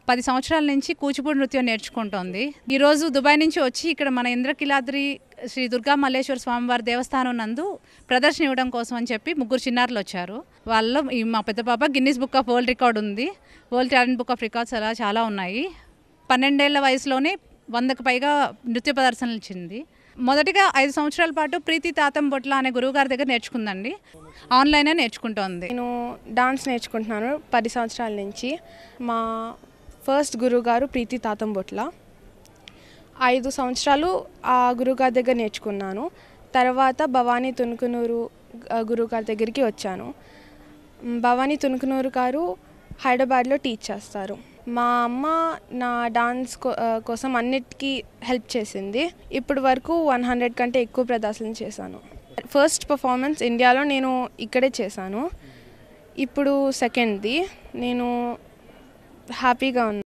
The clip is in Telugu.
పది సంవత్సరాల నుంచి కూచిపూడి నృత్యం నేర్చుకుంటోంది ఈరోజు దుబాయ్ నుంచి వచ్చి ఇక్కడ మన ఇంద్రకిలాద్రి శ్రీ దుర్గా మల్లేశ్వర స్వామివారి దేవస్థానం నందు ప్రదర్శన ఇవ్వడం కోసం అని చెప్పి ముగ్గురు చిన్నారులు వచ్చారు వాళ్ళలో ఈ మా పెద్ద పాప Guinness book of world record ఉంది world talent book of records అలా చాలా ఉన్నాయి పన్నెండేళ్ల వయసులోనే వందకు పైగా నృత్య ప్రదర్శనలు ఇచ్చింది మొదటిగా ఐదు సంవత్సరాల పాటు ప్రీతి తాతం బొట్ల అనే గురువుగారి దగ్గర నేర్చుకుందండి ఆన్లైనే నేర్చుకుంటోంది నేను డాన్స్ నేర్చుకుంటున్నాను పది సంవత్సరాల నుంచి మా ఫస్ట్ గురువుగారు ప్రీతి తాతంబొట్ల ఐదు సంవత్సరాలు ఆ గురువుగారి దగ్గర నేర్చుకున్నాను తర్వాత భవానీ తునుకునూరు ఆ, గురువుగారి దగ్గరికి వచ్చాను మ్, భవానీ తునుకునూరు గారు హైదరాబాద్లో టీచ్ చేస్తారు మా అమ్మ నా డాన్స్ కో- ఆ, కోసం అన్నిటికీ హెల్ప్ చేసింది ఇప్పుడు వరకు వన్ హండ్రెడ్ కంటే ఎక్కువ ప్రదర్శనలు చేశాను ఫస్ట్ పర్ఫార్మెన్స్ ఇండియాలో నేను ఇక్కడే చేశాను ఇప్పుడు సెకండ్ది నేను హ్యాపీగా ఉన్నాను